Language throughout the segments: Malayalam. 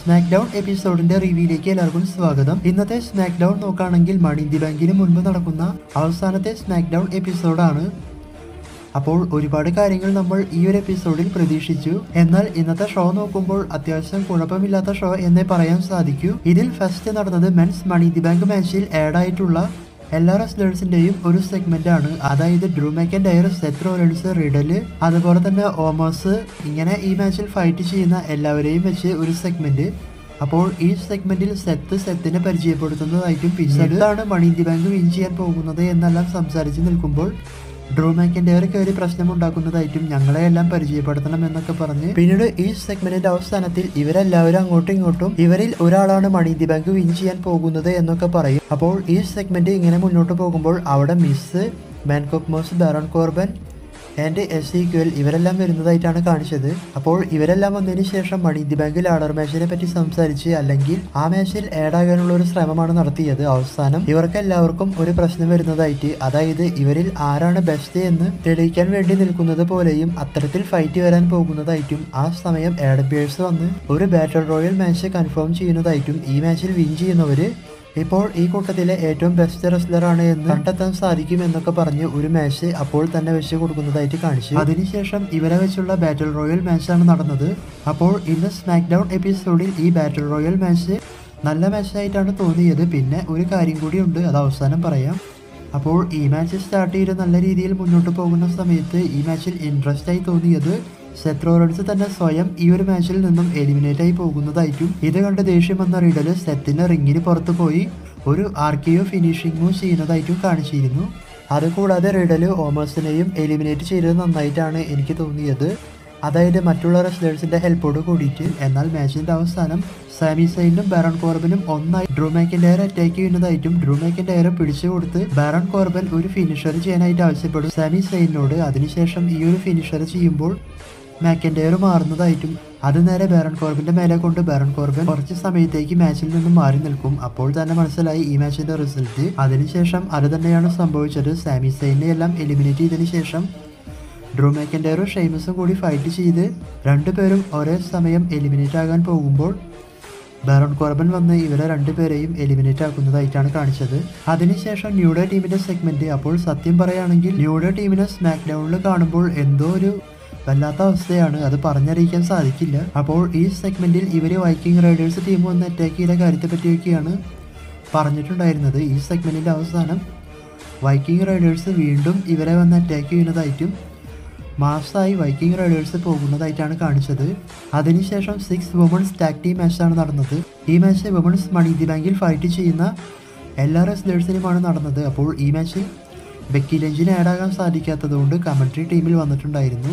സ്മാക്ക് ഡൗൺ എപ്പിസോഡിന്റെ റിവ്യൂയിലേക്ക് എല്ലാവർക്കും സ്വാഗതം ഇന്നത്തെ സ്മാക്ക് ഡൗൺ നോക്കുകയാണെങ്കിൽ മണി ഇന്ത്യ ബാങ്കിന് മുൻപ് നടക്കുന്ന അവസാനത്തെ സ്മാക്ക് ഡൗൺ എപ്പിസോഡാണ് അപ്പോൾ ഒരുപാട് കാര്യങ്ങൾ നമ്മൾ ഈ ഒരു എപ്പിസോഡിൽ പ്രതീക്ഷിച്ചു എന്നാൽ ഇന്നത്തെ ഷോ നോക്കുമ്പോൾ അത്യാവശ്യം കുഴപ്പമില്ലാത്ത ഷോ എന്നേ പറയാൻ സാധിക്കൂ ഇതിൽ ഫസ്റ്റ് നടന്നത് മെൻസ് മണി ഇന്ത്യ ബാങ്ക് മാച്ചിൽ ആഡ് ആയിട്ടുള്ള എല്ലാ റെസ്ലേഴ്സിന്റെയും ഒരു സെഗ്മെന്റ് ആണ് അതായത് Drew McIntyre Seth Rollins Riddle അതുപോലെ തന്നെ ഓമോസ് ഇങ്ങനെ ഈ മാച്ചിൽ ഫൈറ്റ് ചെയ്യുന്ന എല്ലാവരെയും വെച്ച് ഒരു സെഗ്മെന്റ് അപ്പോൾ ഈ സെഗ്മെന്റിൽ സെത്ത് സെത്തിനെ പരിചയപ്പെടുത്തുന്നതായിട്ടും പിന്നീടാണ് മണി ഇന്ത്യ ബാങ്ക് വിൻ ചെയ്യാൻ പോകുന്നത് എന്നെല്ലാം സംസാരിച്ച് നിൽക്കുമ്പോൾ ഡ്രൂ മാക്കിൻ്റെയർ കയറി പ്രശ്നമുണ്ടാക്കുന്നതായിട്ടും ഞങ്ങളെ എല്ലാം പരിചയപ്പെടുത്തണം എന്നൊക്കെ പറഞ്ഞ് പിന്നീട് ഈ സെഗ്മെന്റിന്റെ അവസാനത്തിൽ ഇവരെല്ലാവരും അങ്ങോട്ടും ഇങ്ങോട്ടും ഇവരിൽ ഒരാളാണ് മണി ഇന്ത്യ ബാങ്ക് വിൻ ചെയ്യാൻ പോകുന്നത് എന്നൊക്കെ പറയും അപ്പോൾ ഈ സെഗ്മെന്റ് ഇങ്ങനെ മുന്നോട്ട് പോകുമ്പോൾ അവിടെ Miz Madcap Moss Baron Corbin and Ezekiel ഇവരെല്ലാം വരുന്നതായിട്ടാണ് കാണിച്ചത് അപ്പോൾ ഇവരെല്ലാം വന്നതിന് ശേഷം മണി ഇന്ത്യ ബാങ്ക് ലാഡർ മാച്ചിനെ പറ്റി സംസാരിച്ച് അല്ലെങ്കിൽ ആ മാച്ചിൽ ആഡ് ആകാനുള്ള ഒരു ശ്രമമാണ് നടത്തിയത് അവസാനം ഇവർക്ക് എല്ലാവർക്കും ഒരു പ്രശ്നം വരുന്നതായിട്ട് അതായത് ഇവരിൽ ആരാണ് ബെസ്റ്റ് എന്ന് തെളിയിക്കാൻ വേണ്ടി നിൽക്കുന്നത് പോലെയും അത്തരത്തിൽ ഫൈറ്റ് വരാൻ പോകുന്നതായിട്ടും ആ സമയം ആഡബിയേഴ്സ് വന്ന് ഒരു ബാറ്റൽ റോയൽ മാച്ച് കൺഫേം ചെയ്യുന്നതായിട്ടും ഈ മാച്ചിൽ വിൻ ചെയ്യുന്നവര് ഇപ്പോൾ ഈ കൂട്ടത്തിലെ ഏറ്റവും ബെസ്റ്റ് റെസ്ലറാണ് എന്ന് കണ്ടെത്താൻ സാധിക്കും എന്നൊക്കെ പറഞ്ഞ് ഒരു മാച്ച് അപ്പോൾ തന്നെ വെച്ച് കൊടുക്കുന്നതായിട്ട് കാണിച്ചു അതിനുശേഷം ഇവരെ വെച്ചുള്ള ബാറ്റിൽ റോയൽ മാച്ചാണ് നടന്നത് അപ്പോൾ ഇന്ന് സ്മാക്ക് ഡൗൺ എപ്പിസോഡിൽ ഈ ബാറ്റിൽ റോയൽ മാച്ച് നല്ല മാച്ചായിട്ടാണ് തോന്നിയത് പിന്നെ ഒരു കാര്യം കൂടിയുണ്ട് അത് അവസാനം പറയാം അപ്പോൾ ഈ മാച്ച് സ്റ്റാർട്ട് ചെയ്ത് നല്ല രീതിയിൽ മുന്നോട്ട് പോകുന്ന സമയത്ത് ഈ മാച്ചിൽ ഇൻട്രസ്റ്റ് ആയി തോന്നിയത് സെത്ത് റോളൻസ് തന്നെ സ്വയം ഈ ഒരു മാച്ചിൽ നിന്നും എലിമിനേറ്റ് ആയി പോകുന്നതായിട്ടും ഇത് കണ്ട് ദേഷ്യം വന്ന റീഡല് സെത്തിന് റിങ്ങിന് പുറത്തു പോയി ഒരു ആർക്കിയോ ഫിനിഷിംഗ് മൂവ് ചെയ്യുന്നതായിട്ടും കാണിച്ചിരുന്നു അതുകൂടാതെ റിഡല് ഓമേഴ്സിനെയും എലിമിനേറ്റ് ചെയ്തത് നന്നായിട്ടാണ് എനിക്ക് തോന്നിയത് അതായത് മറ്റുള്ള റെസ്ലേഴ്സിന്റെ ഹെൽപ്പോട് കൂടിയിട്ട് എന്നാൽ മാച്ചിന്റെ അവസാനം സാമി സൈനും ബാറൺ കോർബനും ഒന്നായി ഡ്രൂ മാക്കിൻഡയർ അറ്റാക്ക് ചെയ്യുന്നതായിട്ടും ഡ്രൂ മാക്കിൻഡയറെ പിടിച്ചു കൊടുത്ത് ബാറൺ കോർബൻ ഒരു ഫിനിഷർ ചെയ്യാനായിട്ട് ആവശ്യപ്പെടും സാമി സൈനോട് അതിനുശേഷം ഈ ഒരു ഫിനിഷർ ചെയ്യുമ്പോൾ മാക്കൻഡയർ മാറുന്നതായിട്ടും അത് നേരെ ബാരൺ കോർബിന്റെ മേലെ കൊണ്ട് ബാരൺ കോർബൻ കുറച്ച് സമയത്തേക്ക് മാച്ചിൽ നിന്നും മാറി നിൽക്കും അപ്പോൾ തന്നെ മനസ്സിലായി ഈ മാച്ചിന്റെ റിസൾട്ട് അതിനുശേഷം അത് തന്നെയാണ് സംഭവിച്ചത് സാമി സൈനെ എല്ലാം എലിമിനേറ്റ് ചെയ്തതിനു ശേഷം ഡ്രൂ മാക്കൻഡയറും ഷെയ്മസും കൂടി ഫൈറ്റ് ചെയ്ത് രണ്ടുപേരും ഒരേ സമയം എലിമിനേറ്റ് ആകാൻ പോകുമ്പോൾ ബാറോൺ കോർബൻ വന്ന് ഇവരെ രണ്ടുപേരെയും എലിമിനേറ്റ് ആക്കുന്നതായിട്ടാണ് കാണിച്ചത് അതിനുശേഷം ന്യൂഡേ ടീമിന്റെ സെഗ്മെന്റ് അപ്പോൾ സത്യം പറയുകയാണെങ്കിൽ ന്യൂഡേ ടീമിനെ സ്മാക്ക് ഡൗണിൽ കാണുമ്പോൾ എന്തോ ഒരു വല്ലാത്ത അവസ്ഥയാണ് അത് പറഞ്ഞറിയിക്കാൻ സാധിക്കില്ല അപ്പോൾ ഈ സെഗ്മെന്റിൽ ഇവർ വൈക്കിംഗ് റൈഡേഴ്സ് ടീം വന്ന് അറ്റാക്ക് ചെയ്ത കാര്യത്തെ പറ്റിയൊക്കെയാണ് പറഞ്ഞിട്ടുണ്ടായിരുന്നത് ഈ സെഗ്മെന്റിന്റെ അവസാനം വൈക്കിംഗ് റൈഡേഴ്സ് വീണ്ടും ഇവരെ വന്ന് അറ്റാക്ക് ചെയ്യുന്നതായിട്ടും മാസമായി വൈക്കിംഗ് റൈഡേഴ്സ് പോകുന്നതായിട്ടാണ് കാണിച്ചത് അതിനുശേഷം സിക്സ് വുമൺസ് ടാക് ടീം മാച്ചാണ് നടന്നത് ഈ മാച്ച് വുമൺസ് മണി ഇന്ത്യ ബാങ്കിൽ ഫൈറ്റ് ചെയ്യുന്ന എല്ലാ റെസ്ലേഴ്സിനുമാണ് നടന്നത് അപ്പോൾ ഈ മാച്ച് ബെക്കി ലഞ്ചിന് ആഡ് ആകാൻ സാധിക്കാത്തതുകൊണ്ട് കമൻട്രി ടീമിൽ വന്നിട്ടുണ്ടായിരുന്നു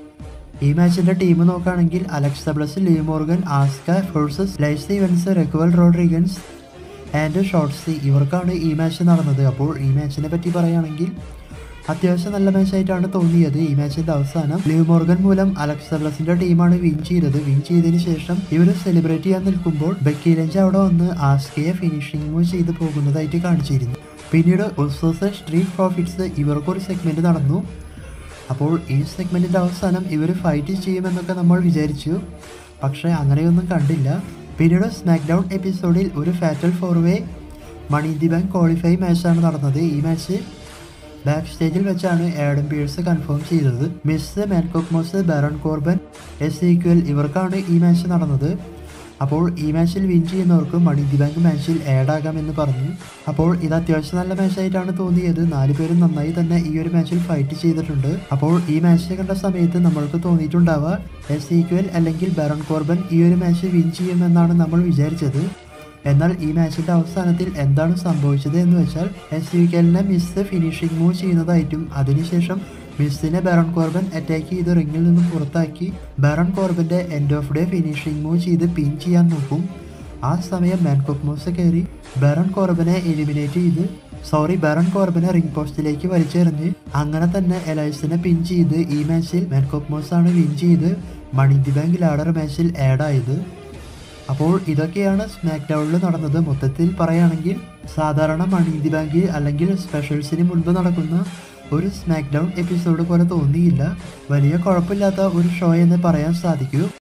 ഈ മാച്ചിന്റെ ടീം നോക്കുകയാണെങ്കിൽ Alexa Bliss Liv Morgan Asuka versus Lacey Evans Raquel Rodriguez and Shotzi ഇവർക്കാണ് ഈ മാച്ച് നടന്നത് അപ്പോൾ ഈ മാച്ചിനെ പറ്റി പറയുകയാണെങ്കിൽ അത്യാവശ്യം നല്ല മാച്ചായിട്ടാണ് തോന്നിയത് ഈ മാച്ചിന്റെ അവസാനം ലീവ് മോർഗൻ മൂലം അലക്സ ബ്ലസിന്റെ ടീമാണ് വിൻ ചെയ്തത് വിൻ ചെയ്തതിന് ശേഷം ഇവർ സെലിബ്രേറ്റ് ചെയ്യാൻ നിൽക്കുമ്പോൾ ബെക്കി ലഞ്ച് അവിടെ വന്ന് ആസ്കയെ ഫിനിഷിംഗ് മൂവ് ചെയ്ത് പോകുന്നതായിട്ട് കാണിച്ചിരുന്നു പിന്നീട് ഉസോസ് സ്ട്രീറ്റ് പ്രോഫിറ്റ്സ് ഇവർക്കൊരു സെഗ്മെന്റ് നടന്നു അപ്പോൾ ഈ സെഗ്മെന്റിന്റെ അവസാനം ഇവർ ഫൈറ്റ് ചെയ്യുമെന്നൊക്കെ നമ്മൾ വിചാരിച്ചു പക്ഷേ അങ്ങനെയൊന്നും കണ്ടില്ല പിന്നീട് സ്മാക്ക് ഡൗൺ എപ്പിസോഡിൽ ഒരു fatal four way money in the bank qualify മാച്ചാണ് നടന്നത് ഈ മാച്ച് ബാക്ക് സ്റ്റേജിൽ വെച്ചാണ് ആഡം പിയേഴ്സ് കൺഫേം ചെയ്തത് Miz Madcap Moss Baron Corbin Ezekiel ഇവർക്കാണ് ഈ മാച്ച് നടന്നത് അപ്പോൾ ഈ മാച്ചിൽ വിൻ ചെയ്യുന്നവർക്ക് മണി ഇന്ത്യ ബാങ്ക് മാച്ചിൽ ആഡ് ആകാമെന്ന് പറഞ്ഞു അപ്പോൾ ഇത് അത്യാവശ്യം നല്ല മാച്ചായിട്ടാണ് തോന്നിയത് നാല് പേരും നന്നായി തന്നെ ഈ ഒരു മാച്ചിൽ ഫൈറ്റ് ചെയ്തിട്ടുണ്ട് അപ്പോൾ ഈ മാച്ച് കണ്ട സമയത്ത് നമ്മൾക്ക് തോന്നിയിട്ടുണ്ടാവുക എസ് ഈക്വൽ അല്ലെങ്കിൽ ബാറൺ കോർബൻ ഈ ഒരു മാച്ച് വിൻ ചെയ്യുമെന്നാണ് നമ്മൾ വിചാരിച്ചത് എന്നാൽ ഈ മാച്ചിന്റെ അവസാനത്തിൽ എന്താണ് സംഭവിച്ചത് എന്ന് വെച്ചാൽ എസ് യു കെലിനെ മിസ് ഫിനിഷിംഗ് മൂവ് ചെയ്യുന്നതായിട്ടും അതിനുശേഷം മിസ്സിനെ ബാറൺ കോർബൻ അറ്റാക്ക് ചെയ്ത് റിങ്ങിൽ നിന്ന് പുറത്താക്കി ബാറൺ കോർബന്റെ end of day finishing move ചെയ്ത് പിൻ ചെയ്യാൻ നോക്കും ആ സമയം മാൻകോക്ക് മോസ് കയറി ബാറൺ കോർബനെ എലിമിനേറ്റ് ചെയ്ത് സോറി ബാറൺ കോർബനെ റിംഗ് പോസ്റ്റിലേക്ക് വലിച്ചെറിഞ്ഞ് അങ്ങനെ തന്നെ എലൈസിനെ പിൻ ചെയ്ത് ഈ മാച്ചിൽ മാൻകോക്ക് മോസ് ആണ് വിൻ ചെയ്ത് മണി ഇന്ത്യ ബാങ്ക് ലാഡർ മാച്ചിൽ ആഡ് ആയത് അപ്പോൾ ഇതൊക്കെയാണ് സ്മാക്ക് ഡൗണിൽ നടന്നത് മൊത്തത്തിൽ പറയുകയാണെങ്കിൽ സാധാരണ മണി ഇന്ത്യ ബാങ്ക് അല്ലെങ്കിൽ സ്പെഷ്യൽസിന് മുൻപ് നടക്കുന്ന ഒരു സ്മാക്ക് ഡൗൺ എപ്പിസോഡ് പോലെ തോന്നിയില്ല വലിയ കുഴപ്പമില്ലാത്ത ഒരു ഷോ എന്ന് പറയാൻ സാധിക്കൂ